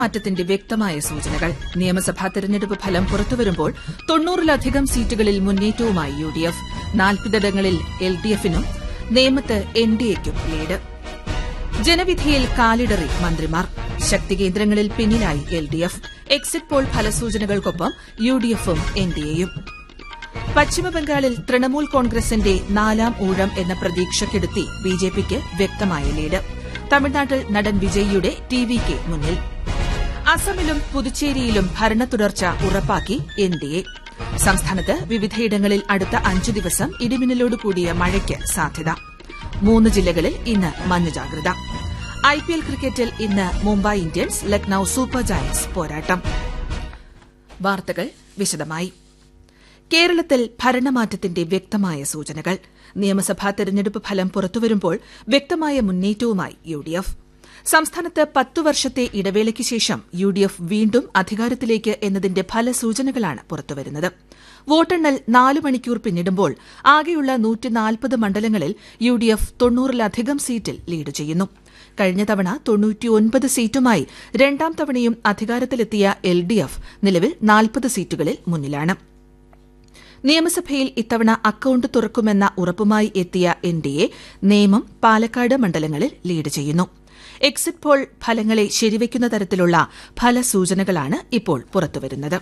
മാറ്റത്തിന്റെ വ്യക്തമായ സൂചനകൾ നിയമസഭാ തെരഞ്ഞെടുപ്പ് ഫലം പുറത്തുവരുമ്പോൾ തൊണ്ണൂറിലധികം സീറ്റുകളിൽ മുന്നേറ്റവുമായി യു ഡി എഫ് നാൽപ്പതിടങ്ങളിൽ എൽ ഡി എഫിനും നേമത്ത് എൻ ഡി എക്കും ലീഡ് ജനവിധിയിൽ കാലിടറി മന്ത്രിമാർ ശക്തി കേന്ദ്രങ്ങളിൽ പിന്നിലായി L D F exit poll ഫലസൂചനകൾക്കൊപ്പം യു ഡി എഫും എൻ ഡി എയും പശ്ചിമബംഗാളിൽ തൃണമൂൽ കോൺഗ്രസിന്റെ നാലാം ഊഴം എന്ന പ്രതീക്ഷയ്ക്കെടുത്തി ബിജെപിക്ക് വ്യക്തമായ ലീഡ് തമിഴ്നാട്ടിൽ നടൻ വിജയിയുടെ ടി വി കെ മുന്നിൽ അസമിലും പുതുച്ചേരിയിലും ഭരണ തുടർച്ച ഉറപ്പാക്കി എൻ ഡി എ സംസ്ഥാനത്ത് വിവിധയിടങ്ങളിൽ അടുത്ത അഞ്ചു ദിവസം ഇടിമിന്നലോട് കൂടിയ മഴയ്ക്ക് സാധ്യത മൂന്ന് ജില്ലകളിൽ ഇന്ന് മഞ്ഞ ജാഗ്രത ഐപിഎൽ ക്രിക്കറ്റിൽ ഇന്ന് Mumbai Indians Lucknow super giants പോരാട്ടം വാർത്തകൾ വിശദമായി കേരളത്തിൽ ഭരണമാറ്റത്തിന്റെ വ്യക്തമായ സൂചനകൾ നിയമസഭാ തെരഞ്ഞെടുപ്പ് ഫലം പുറത്തുവരുമ്പോൾ വ്യക്തമായ മുന്നേറ്റവുമായി യു ഡി എഫ് സംസ്ഥാനത്ത് പത്തു വർഷത്തെ ഇടവേളയ്ക്ക് ശേഷം യു ഡി എഫ് വീണ്ടും അധികാരത്തിലേക്ക് എന്നതിന്റെ ഫലസൂചനകളാണ് പുറത്തുവരുന്നത് വോട്ടെണ്ണൽ നാല് മണിക്കൂർ പിന്നിടുമ്പോൾ ആകെയുള്ള നൂറ്റിനാൽപ്പത് മണ്ഡലങ്ങളിൽ യു ഡി എഫ് തൊണ്ണൂറിലധികം സീറ്റിൽ ലീഡ് ചെയ്യുന്നു കഴിഞ്ഞ തവണ തൊണ്ണൂറ്റിയൊൻപത് സീറ്റുമായി രണ്ടാം തവണയും അധികാരത്തിലെത്തിയ എൽ ഡി എഫ് നിലവിൽ നാൽപ്പത് സീറ്റുകളിൽ മുന്നിലാണ് നിയമസഭയിൽ ഇത്തവണ അക്കൌണ്ട് തുറക്കുമെന്ന ഉറപ്പുമായി എത്തിയ N D A Nemam Palakkad മണ്ഡലങ്ങളിൽ ലീഡ് ചെയ്യുന്നു എക്സിറ്റ് പോൾ ഫലങ്ങളെ ശരിവയ്ക്കുന്ന തരത്തിലുള്ള ഫലസൂചനകളാണ് ഇപ്പോൾ പുറത്തുവരുന്നത്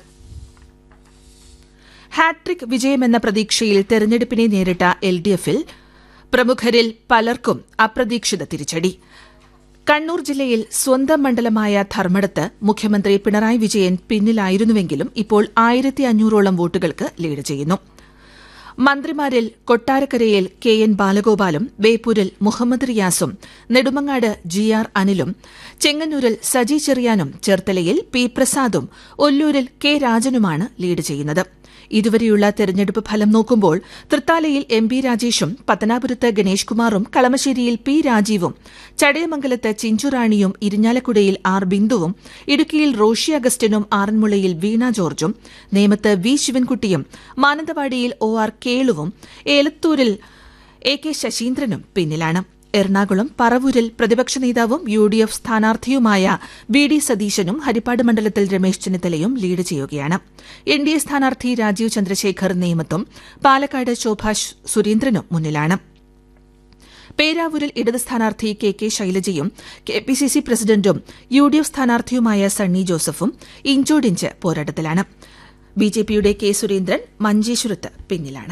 ഹാട്രിക് വിജയമെന്ന പ്രതീക്ഷയിൽ തെരഞ്ഞെടുപ്പിനെ നേരിട്ട എൽ ഡി എഫിൽ പ്രമുഖരിൽ പലർക്കും അപ്രതീക്ഷിത തിരിച്ചടി കണ്ണൂർ ജില്ലയിൽ സ്വന്തം മണ്ഡലമായ ധർമ്മടത്ത് മുഖ്യമന്ത്രി പിണറായി വിജയൻ പിന്നിലായിരുന്നുവെങ്കിലും ഇപ്പോൾ ആയിരത്തി അഞ്ഞൂറോളം വോട്ടുകൾക്ക് ലീഡ് ചെയ്യുന്നു മന്ത്രിമാരിൽ കൊട്ടാരക്കരയിൽ കെ എൻ ബാലഗോപാലും ബേപ്പൂരിൽ മുഹമ്മദ് റിയാസും നെടുമങ്ങാട് ജി ആർ അനിലും ചെങ്ങന്നൂരിൽ സജി ചെറിയാനും ചേർത്തലയിൽ പി പ്രസാദും ഒല്ലൂരിൽ കെ രാജനുമാണ് ലീഡ് ചെയ്യുന്നത് ഇതുവരെയുള്ള തെരഞ്ഞെടുപ്പ് ഫലം നോക്കുമ്പോൾ തൃത്താലയിൽ എം പി രാജേഷും പത്തനാപുരത്ത് ഗണേഷ് കുമാറും കളമശ്ശേരിയിൽ പി രാജീവും ചടയമംഗലത്ത് ചിഞ്ചുറാണിയും ഇരിഞ്ഞാലക്കുടയിൽ ആർ ബിന്ദുവും ഇടുക്കിയിൽ റോഷി അഗസ്റ്റിനും ആറന്മുളയിൽ വീണ ജോർജും നേമത്ത് വി ശിവൻകുട്ടിയും മാനന്തവാടിയിൽ ഒ ആർ കേളുവും ഏലത്തൂരിൽ എ കെ ശശീന്ദ്രനും പിന്നിലാണ് എറണാകുളം പറവൂരിൽ പ്രതിപക്ഷ നേതാവും യു ഡി എഫ് സ്ഥാനാർത്ഥിയുമായ വി ഡി സതീശനും ഹരിപ്പാട് മണ്ഡലത്തിൽ രമേശ് ചെന്നിത്തലയും ലീഡ് ചെയ്യുകയാണ് എൻ ഡി എ സ്ഥാനാർത്ഥി രാജീവ് ചന്ദ്രശേഖർ നേമത്തും പാലക്കാട് ശോഭ സുരേന്ദ്രനും മുന്നിലാണ് പേരാവൂരിൽ ഇടത് സ്ഥാനാർത്ഥി കെ കെ ശൈലജയും K P C C president U D F സ്ഥാനാർത്ഥിയുമായ സണ്ണി ജോസഫും ഇഞ്ചോടിഞ്ച് പോരാട്ടത്തിലാണ് ബി ജെ പിയുടെ കെ സുരേന്ദ്രൻ മഞ്ചേശ്വരത്ത് പിന്നിലാണ്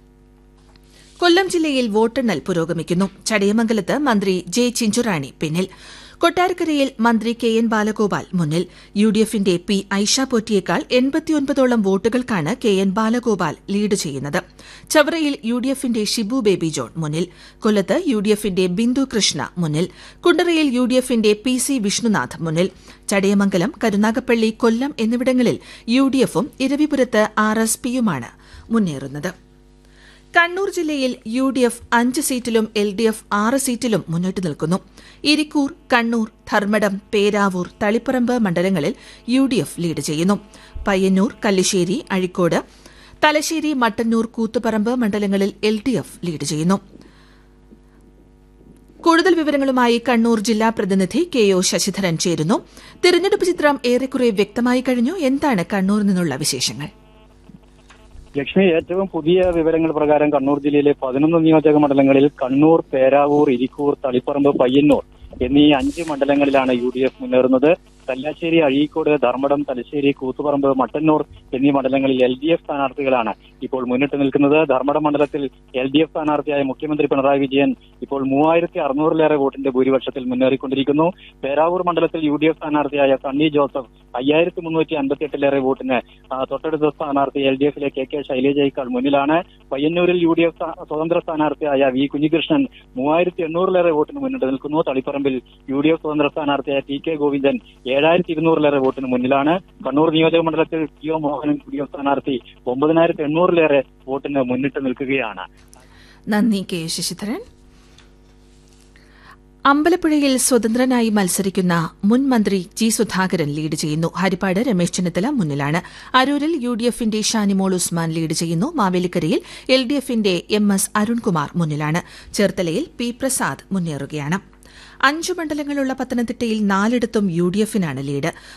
കൊല്ലം ജില്ലയിൽ വോട്ടെണ്ണൽ പുരോഗമിക്കുന്നു ചടയമംഗലത്ത് മന്ത്രി ജെ ചിഞ്ചുറാണി പിന്നിൽ കൊട്ടാരക്കരയിൽ മന്ത്രി കെ എൻ ബാലഗോപാൽ മുന്നിൽ യു ഡി എഫിന്റെ പി ഐഷ പോറ്റിയേക്കാൾ എൺപത്തിയൊൻപതോളം വോട്ടുകൾക്കാണ് കെ എൻ ബാലഗോപാൽ ലീഡ് ചെയ്യുന്നത് ചവറയിൽ യു ഡി എഫിന്റെ ഷിബു ബേബി ജോൺ മുന്നിൽ കൊല്ലത്ത് യു ഡി എഫിന്റെ ബിന്ദു കൃഷ്ണ മുന്നിൽ കുണ്ടറയിൽ യു ഡി എഫിന്റെ പി സി വിഷ്ണുനാഥ് മുന്നിൽ ചടയമംഗലം കരുനാഗപ്പള്ളി കൊല്ലം എന്നിവിടങ്ങളിൽ യു ഡി എഫും ഇരവിപുരത്ത് ആർ എസ് പിയുമാണ് മുന്നേറുന്നത് കണ്ണൂർ ജില്ലയിൽ യു ഡി എഫ് അഞ്ച് സീറ്റിലും എൽ ഡി എഫ് ആറ് സീറ്റിലും മുന്നോട്ട് നിൽക്കുന്നു ഇരിക്കൂർ കണ്ണൂർ ധർമ്മടം പേരാവൂർ തളിപ്പറമ്പ് മണ്ഡലങ്ങളിൽ യു ഡി എഫ് ലീഡ് ചെയ്യുന്നു പയ്യന്നൂർ കല്ലിശ്ശേരി അഴിക്കോട് തലശ്ശേരി മട്ടന്നൂർ കൂത്തുപറമ്പ് മണ്ഡലങ്ങളിൽ എൽ ഡി എഫ് ലീഡ് ചെയ്യുന്നു കൂടുതൽ വിവരങ്ങളുമായി കണ്ണൂർ ജില്ലാ പ്രതിനിധി കെ ഒ ശശിധരൻ ചേരുന്നു തിരഞ്ഞെടുപ്പ് ചിത്രം ഏറെക്കുറെ വ്യക്തമായി കഴിഞ്ഞു എന്താണ് കണ്ണൂരിൽ നിന്നുള്ള വിശേഷങ്ങൾ ലക്ഷ്മി ഏറ്റവും പുതിയ വിവരങ്ങൾ പ്രകാരം കണ്ണൂർ ജില്ലയിലെ പതിനൊന്ന് നിയോജക മണ്ഡലങ്ങളിൽ കണ്ണൂർ പേരാവൂർ ഇരിക്കൂർ തളിപ്പറമ്പ് പയ്യന്നൂർ എന്നീ അഞ്ച് മണ്ഡലങ്ങളിലാണ് യു ഡി എഫ് മുന്നേറുന്നത് കല്ലാശ്ശേരി അഴീക്കോട് ധർമ്മടം തലശ്ശേരി കൂത്തുപറമ്പ് മട്ടന്നൂർ എന്നീ മണ്ഡലങ്ങളിൽ എൽ ഡി എഫ് സ്ഥാനാർത്ഥികളാണ് ഇപ്പോൾ മുന്നിട്ട് നിൽക്കുന്നത് ധർമ്മടം മണ്ഡലത്തിൽ എൽ ഡി എഫ് സ്ഥാനാർത്ഥിയായ മുഖ്യമന്ത്രി പിണറായി വിജയൻ ഇപ്പോൾ മൂവായിരത്തി അറുന്നൂറിലേറെ വോട്ടിന്റെ ഭൂരിപക്ഷത്തിൽ മുന്നേറിക്കൊണ്ടിരിക്കുന്നു പേരാവൂർ മണ്ഡലത്തിൽ യു ഡി എഫ് സ്ഥാനാർത്ഥിയായ സണ്ണി ജോസഫ് അയ്യായിരത്തി മുന്നൂറ്റി അൻപത്തിയെട്ടിലേറെ വോട്ടിന് തൊട്ടടുത്ത സ്ഥാനാർത്ഥി എൽ ഡി എഫിലെ കെ കെ ശൈലജയേക്കാൾ മുന്നിലാണ് പയ്യന്നൂരിൽ യു ഡി എഫ് സ്വതന്ത്ര സ്ഥാനാർത്ഥിയായ വി കുഞ്ഞികൃഷ്ണൻ മൂവായിരത്തി എണ്ണൂറിലേറെ വോട്ടിന് മുന്നിട്ട് നിൽക്കുന്നു തളിപ്പറമ്പിൽ യു ഡി എഫ് സ്വതന്ത്ര സ്ഥാനാർത്ഥിയായ ടി കെ ഗോവിന്ദൻ ഏഴായിരത്തി ഇരുന്നൂറിലേറെ വോട്ടിന് മുന്നിലാണ് കണ്ണൂർ നിയോജക മണ്ഡലത്തിൽ T O Mohanan U D F സ്ഥാനാർത്ഥി ഒമ്പതിനായിരത്തി എണ്ണൂറിലേറെ വോട്ടിന് മുന്നിട്ട് നിൽക്കുകയാണ് നന്ദി കെ ശശിധരൻ അമ്പലപ്പുഴയിൽ സ്വതന്ത്രനായി മത്സരിക്കുന്ന മുൻ മന്ത്രി ജി സുധാകരൻ ലീഡ് ചെയ്യുന്നു ഹരിപ്പാട് രമേശ് ചെന്നിത്തല മുന്നിലാണ് അരൂരിൽ യു ഡി എഫിന്റെ ഷാനിമോൾ ഉസ്മാൻ ലീഡ് ചെയ്യുന്നു മാവേലിക്കരയിൽ എൽ ഡി എഫിന്റെ എം എസ് അരുൺകുമാർ മുന്നിലാണ് ചേർത്തലയിൽ പി പ്രസാദ് മുന്നേറുകയാണ് അഞ്ചു മണ്ഡലങ്ങളുള്ള പത്തനംതിട്ടയിൽ നാലിടത്തും യു ഡി എഫിനാണ് ലീഡ്